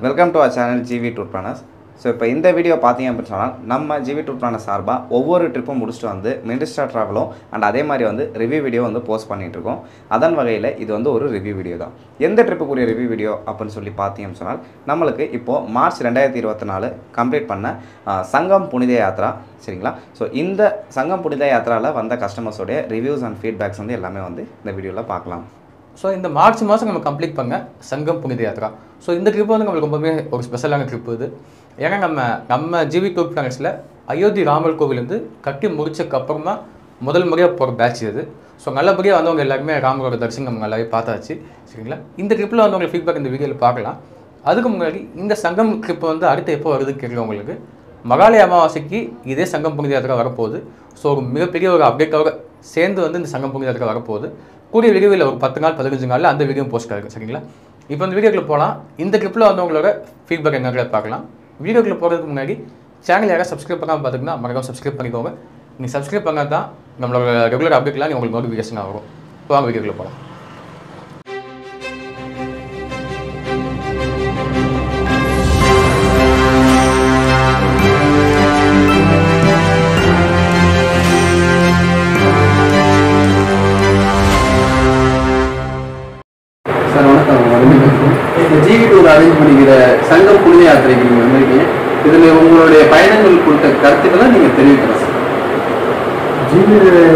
Welcome to our channel GV tour planners so இப்போ இந்த video பார்த்தீங்க அப்படின்னு சொன்னால் நம்ம ஜிவி டூர் பிளானர் சார்பாக ஒவ்வொரு ட்ரிப்பும் முடிச்சுட்டு வந்து மினிஸ்டர் ட்ராவலும் அண்ட் அதே மாதிரி வந்து ரிவ்யூ வீடியோ வந்து போஸ்ட் பண்ணிட்டு இருக்கோம் அதன் வகையில் இது வந்து ஒரு ரிவ்யூ வீடியோ தான் எந்த ட்ரிப்புக்குரிய ரிவ்யூ வீடியோ அப்படின்னு சொல்லி பார்த்தீங்கன்னு சொன்னால் நம்மளுக்கு இப்போது மார்ச் ரெண்டாயிரத்தி இருபத்தி நாலு கம்ப்ளீட் பண்ண ஆ, சங்கம் புனித யாத்ரா சரிங்களா ஸோ இந்த சங்கம் புனித யாத்ராவில் வந்த கஸ்டமர்ஸோடைய ரிவ்யூஸ் அண்ட் ஃபீட்பேக்ஸ் வந்து எல்லாமே வந்து இந்த வீடியோவில் பார்க்கலாம் ஸோ இந்த மார்ச் மாதம் நம்ம கம்ப்ளீட் பண்ண சங்கம் புனித யாத்ரா ஸோ இந்த ட்ரிப் வந்து நம்மளுக்கு ரொம்பவே ஒரு ஸ்பெஷலான ட்ரிப் இது ஏன்னா நம்ம நம்ம ஜிவி டூர் பிளானர்ஸில் அயோத்தி ராமர் கோவில் வந்து கட்டி முடிச்சதுக்கு அப்புறமா முதல் முறையாக போகிற பேட்ச் இது ஸோ நல்லபடியாக வந்தவங்க எல்லாருமே ராமரோட தரிசனம் நம்ம நல்லாவே பார்த்தாச்சு சரிங்களா இந்த ட்ரிப்பில் வந்து உங்களுக்கு ஃபீட்பேக் இந்த வீடியோவில் பார்க்கலாம் அதுக்கு முன்னாடி இந்த சங்கம் ட்ரிப் வந்து அடுத்து எப்போ வருதுன்னு கேட்குறேன் உங்களுக்கு மகாலய அமாவாசைக்கு இதே சங்கம் புனித யாத்திரை வரப்போகுது ஸோ ஒரு மிகப்பெரிய ஒரு அப்டேட்டோட சேர்ந்து வந்து இந்த சங்கம் புனித யாத்திரை வரப்போகுது கூடிய வீடியோவில் ஒரு பத்து நாள் பதினஞ்சு நாளில் அந்த வீடியோ போஸ்ட் ஆகும் சரிங்களா இப்போ இந்த வீடியோக்குள்ள போகலாம் இந்த ட்ரிப்பில் வந்தவங்களோட ஃபீட்பேக் என்னங்கிறத பார்க்கலாம் வீடியோக்குள்ள போகிறதுக்கு முன்னாடி சேனல் யாராவது சப்ஸ்கிரைப் பண்ணாமல் பார்த்துக்கினா மறக்காம சப்ஸ்கிரைப் பண்ணிக்கோங்க நீங்கள் சப்ஸ்கிரைப் பண்ணால் தான் நம்மளோட ரெகுலர் அப்டேட்லாம் உங்களுக்கு நோட்டிஃபிகேஷன் வரும் இப்போ வாங்க வீடியோக்குள்ள போகலாம் சார் வணக்கம் வணக்கம் இந்த ஜிவி டூர் அரேஞ்ச் பண்ணிக்கிற சங்கம் புனித யாத்திரைக்கு நீங்கள் வந்திருக்கீங்க இதில் உங்களுடைய பயணங்கள் கொடுத்த கருத்துக்களை நீங்கள் தெரிவிக்கலாம் சார் ஜிபி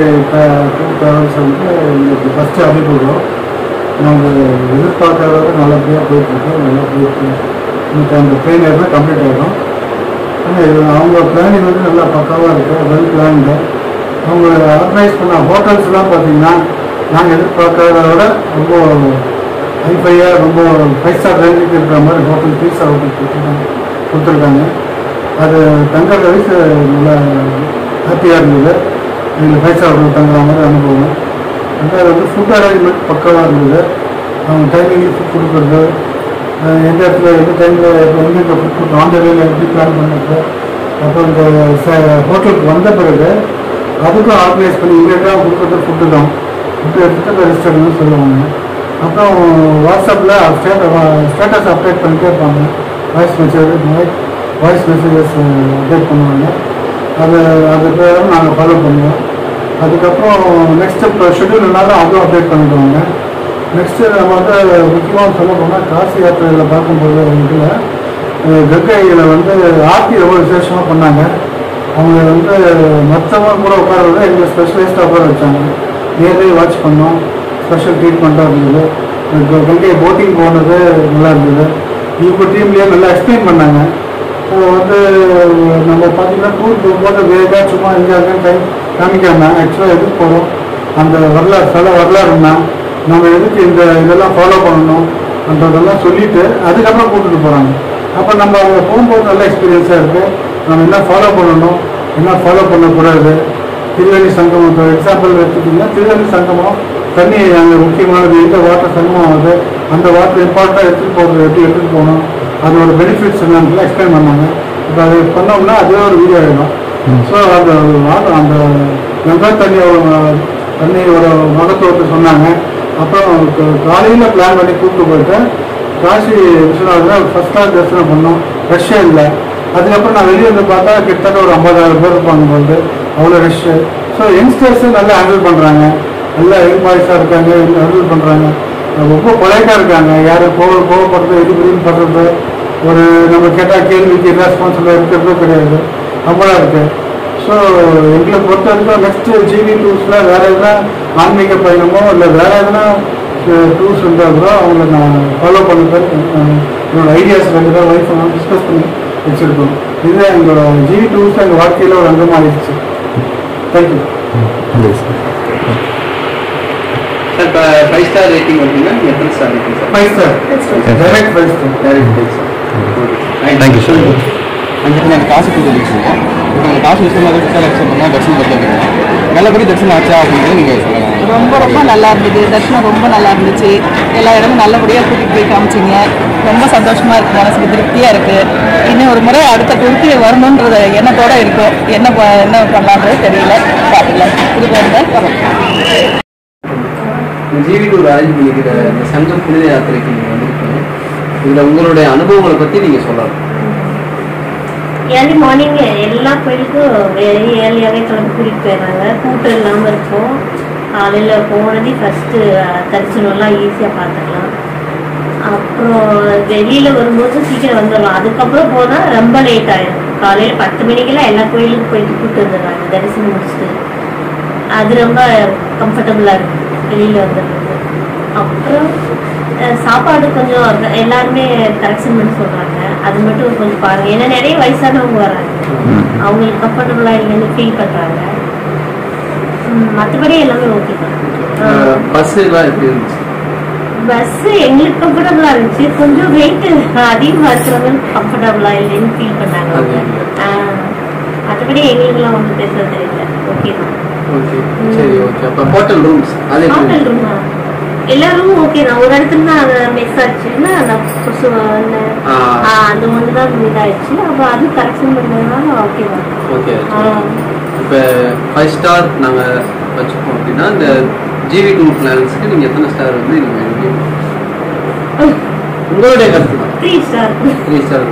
டூ ட்ராவல்ஸ் வந்து இன்னைக்கு ஃபஸ்ட்டு அறிமுகம் நாங்கள் எதிர்பார்க்காத நல்லபடியாக போயிட்டுருக்கோம் நல்லா போயிட்டு இன்னைக்கு அந்த ட்ரெயின் ஏறினா கம்ப்ளீட் ஆகிடும் ஆனால் இது அவங்க பிளானிங் வந்து நல்லா பக்காவாக இருக்குது வெல் பிளான்டு அவங்க ஆர்கனைஸ் பண்ண ஹோட்டல்ஸ்லாம் பார்த்தீங்கன்னா நாங்கள் எதிர்பார்க்காத விட ரொம்ப ஹைஃபையாக ரொம்ப ஃபைவ் ஸ்டார் ரேஞ்சுக்கு இருக்கிற மாதிரி ஹோட்டல் பீஸா ஹோட்டல் கொடுத்துருக்காங்க கொடுத்துருக்காங்க அது தங்குற வயசு நல்லா ஹாப்பியாக இருந்தது எங்களுக்கு ஃபைவ் ஸ்டார் ஹோட்டல் தங்குற மாதிரி அனுபவம் ரெண்டாவது வந்து ஃபுட் அரேஞ்ச்மெண்ட் பக்காவாக இருந்தது அவங்க டைமிங் ஃபுட் கொடுக்குறது அஹ் எந்த இடத்துல எந்த டைமில் எங்கே இந்த ஃபுட் கொடுக்கும் ஆன் வேலையில் எப்படி பிளான் பண்ணுறது அப்புறம் இந்த ச- ஹோட்டலுக்கு வந்த பிறகு அதுக்கும் ஆர்கனைஸ் பண்ணி இமீடியட்டாக கொடுக்குறது ஃபுட்டு தான் ஃபுட்டு எடுத்துகிட்டு ரெஜிஸ்டர்னு சொல்லுவாங்க அப்புறம் வாட்ஸ்அப்பில் ஸ்டேட்டஸ் அப்டேட் பண்ணிட்டே இருப்பாங்க voice message voice messages update பண்ணுவாங்க அது அது பேரும் நாங்கள் ஃபாலோ பண்ணுவோம் அதுக்கப்புறம் நெக்ஸ்ட் இப்போ ஷெட்யூல்னாலும் அதுவும் அப்டேட் பண்ணிடுவாங்க நெக்ஸ்ட்டு நம்ம வந்து முக்கியமாக சொல்ல போனால் காசி யாத்திரையில் பார்க்கும்போது இதில் கங்கையில் வந்து ஆர்த்தி ரொம்ப விசேஷமாக பண்ணாங்க அவங்க வந்து மற்றவங்க கூட உட்கார விட எங்களை ஸ்பெஷலிஸ்ட்டாக உட்கார வச்சாங்க நேரே வாட்ச் பண்ணோம் ஸ்பெஷல் ட்ரீட்மெண்ட்டாக இருந்தது இந்த கங்கை போட்டிங் போனது நல்லா இருந்தது இவங்க டீம்லேயே நல்லா எக்ஸ்பிளைன் பண்ணாங்க இப்போ வந்து நம்ம பார்த்தீங்கன்னா டூர் போகும்போது வேகா சும்மா இங்கே அங்கே கை காமிக்காம ஆக்சுவலாக எதுக்கு போகிறோம் அந்த வரலாறு சில வரலாறுனா நம்ம எதுக்கு இந்த இதெல்லாம் ஃபாலோ பண்ணணும்ன்றதெல்லாம் சொல்லிட்டு அதுக்கப்புறம் கூட்டிட்டு போகிறாங்க அப்போ நம்ம அங்கே போகும்போது நல்ல எக்ஸ்பீரியன்ஸாக இருக்குது நம்ம என்ன ஃபாலோ பண்ணணும் என்ன ஃபாலோ பண்ணக்கூடாது திருவள்ளி சங்கமம் இப்போ எக்ஸாம்பிள் எடுத்துக்கிட்டிங்கன்னா திருவள்ளி சங்கமம் தண்ணி அங்கே முக்கியமானது எந்த வாட்டர் சங்கமம் ஆகுது அந்த வாட்டர் இம்பார்ட்டாக எடுத்துகிட்டு போகிறது எப்படி எடுத்துகிட்டு போகணும் அதோட பெனிஃபிட்ஸ் என்னன்னு எக்ஸ்பிளைன் பண்ணாங்க இப்போ அது பண்ணோம்னா அதுவே ஒரு வீடியோ ஆகிடும் ஸோ அந்த வாட்டர் அந்த கங்கா தண்ணியோட தண்ணியோட மகத்துவத்தை சொன்னாங்க அப்புறம் காலையில் பிளான் பண்ணி கூப்பிட்டு போயிட்டு காசி விஸ்வநாதர் ஃபர்ஸ்ட் கிளாஸ் தரிசனம் பண்ணோம் ரஷ்யா இல்லை அதுக்கப்புறம் நான் வெளியே வந்து பார்த்தா கிட்டத்தட்ட ஒரு ஐம்பதாயிரம் பேர் இருப்பாங்க போது அவ்வளோ ரஷ்ஷு ஸோ யங்ஸ்டர்ஸும் நல்லா ஹேண்டில் பண்ணுறாங்க நல்லா யங் பாய்ஸாக இருக்காங்க ஹேண்டில் பண்ணுறாங்க ரொம்ப பொலைட்டாக இருக்காங்க யாரும் கோவ கோவப்படுறது இது இதுன்னு பண்ணுறது ஒரு நம்ம கேட்டால் கேள்விக்கு ரெஸ்பான்சிபிளாக இருக்கிறதும் கிடையாது நம்மளாக இருக்குது ஸோ எங்களை பொறுத்த வரைக்கும் நெக்ஸ்ட் ஜிவி டூர்ஸில் வேறு எதுனா ஆன்மீக பயணமோ இல்லை வேறு எதுனா டூர்ஸ் இருந்தால் கூட அவங்கள நான் ஃபாலோ பண்ணுறது என்னோட ஐடியாஸ் ரெண்டு தான் ஒய்ஃப் நான் டிஸ்கஸ் பண்ணி வச்சுருக்கோம் இதுதான் எங்களோட ஜிவி டூர்ஸ் எங்கள் வாழ்க்கையில் ஒரு அங்கமாக ஆயிடுச்சு தேங்க்யூ சார் இப்போ ஃபைவ் ஸ்டார் ரேட்டிங் அப்படின்னா நீங்கள் எத்தனை star rating sir five star direct five star direct five star thank you sir எனக்கு காசு கொடுத்துருக்கீங்க இப்போ அந்த காசு விஷயமா எதாவது அக்செப்ட் பண்ணால் தரிசனம் பார்த்துருக்கீங்க நல்லபடி தரிசனம் ஆச்சா அப்படிங்கிறது நீங்கள் சொல்லலாம் ரொம்ப ரொம்ப நல்லா இருந்தது தர்ஷனம் ரொம்ப நல்லா இருந்துச்சு எல்லா இடமும் நல்லபடியாக கூட்டிகிட்டு போய் காமிச்சிங்க ரொம்ப சந்தோஷமா இருக்கு மனசுக்கு திருப்தியாக இருக்கு இன்னும் ஒரு முறை அடுத்த டூருக்கு வரணுன்றது எண்ணத்தோட இருக்கும் என்ன ப- என்ன பண்ணலான்றது தெரியல பார்த்துக்கலாம் இது போகிறத வரோம் இந்த ஜிவி டூர் அரேஞ்ச் பண்ணிக்கிற இந்த சங்கம் புனித யாத்திரைக்கு நீங்கள் வந்திருக்கீங்க இதுல உங்களுடைய அனுபவங்களை பத்தி நீங்க சொல்லலாம் ஏர்லி மார்னிங் எல்லா கோயிலுக்கும் வெரி ஏர்லியாகவே கிளம்பி கூட்டிகிட்டு போயிடுறாங்க கூட்டம் இல்லாமல் இருக்கும் காலையில் போனதே ஃபஸ்ட்டு தரிசனம்லாம் ஈஸியாக பார்த்துக்கலாம் அப்புறம் வெளியில் வரும்போது சீக்கிரம் வந்துடலாம் அதுக்கப்புறம் போனால் ரொம்ப லேட் ஆயிடும் காலையில் பத்து மணிக்கெல்லாம் எல்லா கோயிலுக்கும் போயிட்டு கூப்பிட்டு வந்துடுறாங்க தரிசனம் முடிச்சுட்டு அது ரொம்ப கம்ஃபர்டபுளாக இருக்கு வெளியில் வந்துடுறது அப்புறம் அஹ், சாப்பாடு கொஞ்சம் எல்லாருமே கரெக்ஷன் பண்ணி சொல்கிறாங்க அது மட்டும் கொஞ்சம் பாருங்க ஏன்னா நிறைய வயசானவங்க வராங்க அவங்களுக்கு கம்ஃபர்டபுளாக இல்லைன்னு ஃபீல் பண்ணுறாங்க மற்றபடி எல்லாமே ஓகே தான் பஸ் எல்லாம் எப்படி இருந்துச்சு பஸ் எங்களுக்கு கம்ஃபர்டபுளா இருந்துச்சு கொஞ்சம் வெயிட் அதிகமா இருக்கிறவங்க கம்ஃபர்டபுளா இல்லைன்னு ஃபீல் பண்ணாங்க அவங்க. ஆஹ், மற்றபடி எங்களுக்குலாம் ஒன்றும் பேச தெரியல ஓகே தான் ஓகே சரி ஓகே அப்ப ஹோட்டல் ரூம்ஸ் அது எப்படி ஹோட்டல் இருந்துச்சு? ரூமா எல்லா ரூமும் ஓகே தான் ஒரு இடத்துல தான் அதை மிஸ் ஆச்சுன்னா அந்த கொசு அந்த ஆ. ஆஹ், அந்த ஒன்று தான் இதாயிடுச்சு அப்போ அது கரெக்ஷன் பண்ணதுனால ஓகே தான் ஓகே ஆஹ், இப்போ ஃபைவ் ஸ்டார் நாங்க வச்சுப்போம் அப்படின்னா இந்த ஜிவி டூர் பிளான்ஸ்க்கு நீங்க எத்தனை ஸ்டார் வந்து நீங்க எழுதுவீங்க? உங்களுடைய கருத்து தான் த்ரீ ஸ்டார் த்ரீ ஸ்டார்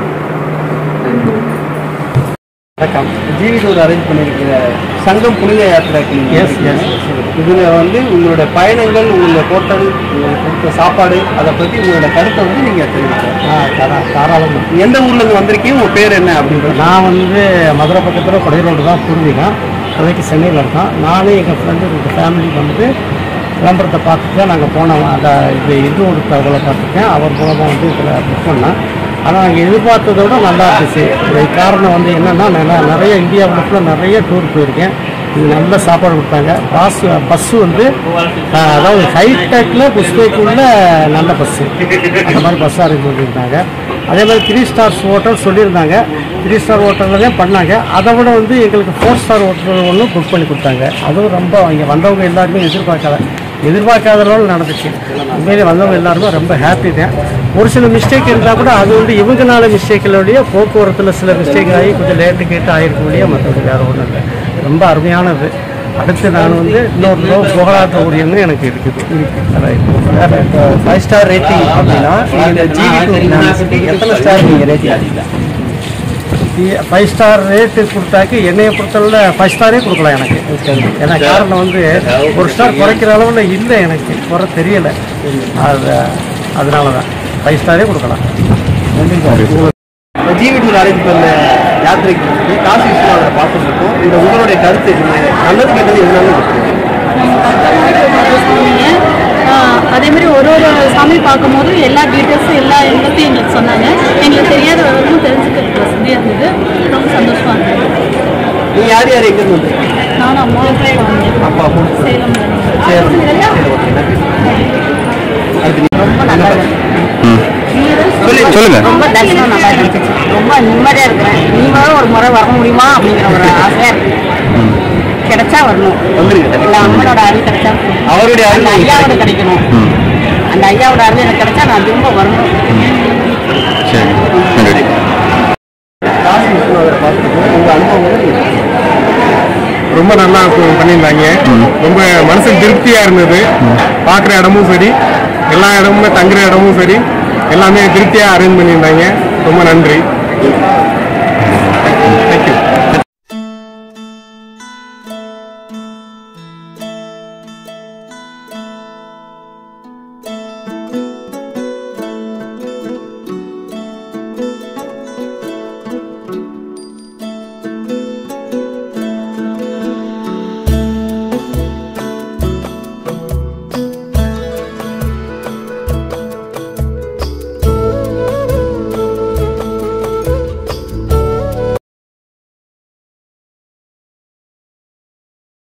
வணக்கம் ஜிவி டூர் அரேஞ்ச் பண்ணியிருக்கிற சங்கம் புனித யாத்திரைக்கு எஸ் எஸ் இதில் வந்து உங்களோட பயணங்கள் உங்களோட ஹோட்டல் உங்களுக்கு கொடுத்த சாப்பாடு அதை பற்றி உங்களோட கருத்தை வந்து நீங்கள் தெரிவிக்கலாம் தாராளம் எந்த ஊர்லேருந்து வந்திருக்கீங்க உங்கள் பேர் என்ன அப்படின்றது நான் வந்து மதுரை பக்கத்தில் கொடை ரோடு தான் பூர்வீகம் இப்போதைக்கு சென்னையில் இருக்கோம் நானும் எங்கள் ஃப்ரெண்டு எங்கள் ஃபேமிலி வந்து விளம்பரத்தை பார்த்துட்டு நாங்கள் போனோம் அந்த இது இது ஒரு தகவலை பார்த்துருக்கேன் அவர் மூலமாக வந்து இதில் புக் பண்ணேன் ஆனால் நாங்கள் எதிர்பார்த்ததை விட நல்லா இருந்துச்சு இதுக்கு காரணம் வந்து என்னென்னா நான் நிறைய இந்தியாவில் ஃபுல்லாக நிறைய டூர் போயிருக்கேன் இது நல்ல சாப்பாடு கொடுத்தாங்க பாஸ் பஸ்ஸு வந்து ஆஹ், அதாவது ஹைடெக்கில் புஷ்பேக்குள்ள நல்ல பஸ்ஸு அந்த மாதிரி பஸ் அரேஞ்ச் பண்ணியிருந்தாங்க அதே மாதிரி த்ரீ ஸ்டார்ஸ் ஹோட்டல் சொல்லியிருந்தாங்க த்ரீ ஸ்டார் ஹோட்டலில் தான் பண்ணாங்க அதை விட வந்து எங்களுக்கு ஃபோர் ஸ்டார் ஹோட்டல் ஒன்று புக் பண்ணி கொடுத்தாங்க அதுவும் ரொம்ப இங்கே வந்தவங்க எல்லாருமே எதிர்பார்க்காத எதிர்பார்க்காத அளவில் நடந்துச்சு உண்மையிலே வந்தவங்க எல்லாருமே ரொம்ப ஹாப்பி தான் ஒரு சில மிஸ்டேக் இருந்தால் கூட அது வந்து இவங்கனால மிஸ்டேக்கிலோடைய போக்குவரத்தில் சில மிஸ்டேக் ஆகி கொஞ்சம் லேட்டு கேட்டு ஆயிருக்க முடிய மற்றபடி வேறு ஒன்றும் இல்லை ரொம்ப அருமையானது அடுத்து நான் வந்து இன்னொரு லோ புகழாற்ற ஒரு எண்ணம் எனக்கு இருக்குது ஃபைவ் ஸ்டார் ரேட்டிங் அப்படின்னா இந்த ஜிவி டூ எத்தனை ஸ்டார் நீங்கள் ரேட்டிங் ஃபைவ் ஸ்டார் ரேட்டு கொடுத்தாக்கு என்னைய பொறுத்தளவில் ஃபைவ் ஸ்டாரே கொடுக்கலாம் எனக்கு ஏன்னா காரணம் வந்து ஒரு ஸ்டார் குறைக்கிற அளவில் இல்லை எனக்கு குறை தெரியலை அது அதனால தான் ஃபைவ் ஸ்டாரே கொடுக்கலாம் ஜிவி டூர் அரேஞ்ச் பண்ண யாத்திரைக்கு வந்து காசு விஸ்வநாதரை பார்த்துருக்கோம் இந்த உங்களுடைய கருத்து என்ன? நல்லது கெட்டது என்னன்னு சொன்னீங்க ஆஹ் அதே மாதிரி ஒரு ஒரு சாமி பார்க்கும்போது எல்லா டீட்டெயில்ஸும் எல்லா எண்ணத்தையும் எங்களுக்கு சொன்னாங்க எங்களுக்கு தெரியாத வரைக்கும் தெரிஞ்சுக்கிறதுக்கு வசதியாக இருந்தது ரொம்ப சந்தோஷமா இருந்தது நீ யார் யார் எங்கேருந்து வந்திருக்கீங்க நானும் அம்மா அப்பா அம்மா சேலம் சரி சரி ஓகே நன்றி அடுத்து நீ ரொம்ப நல்லா சொல்லுங்க ரொம்ப தரிசனம் நல்லா இருந்துச்சு ரொம்ப நிம்மதியாக இருக்கிறேன் நீங்களும் ஒரு முறை வர முடியுமா அப்படிங்கிற ஒரு ஆசையாக இருக்கு கிடைச்சா வரணும் வந்துருங்க இல்லை அம்மனோட அருள் கிடைச்சா அவருடைய அருள் அந்த உங்களுக்கு ஐயாவோட கிடைக்கணும் அந்த ஐயாவோட அருள் எனக்கு கிடைச்சா நான் திரும்ப வரணும் சரி நன்றி காசு விஸ்வநாதரை பார்த்துருக்கோம் உங்கள் அனுபவம் வந்து நீங்க சொல்லுங்க. ரொம்ப நல்லா ப- பண்ணியிருந்தாங்க ரொம்ப மனசுக்கு திருப்தியா இருந்தது பார்க்குற இடமும் சரி எல்லா இடமுமே தங்குற இடமும் சரி எல்லாமே திருப்தியா அரேஞ்ச் பண்ணியிருந்தாங்க ரொம்ப நன்றி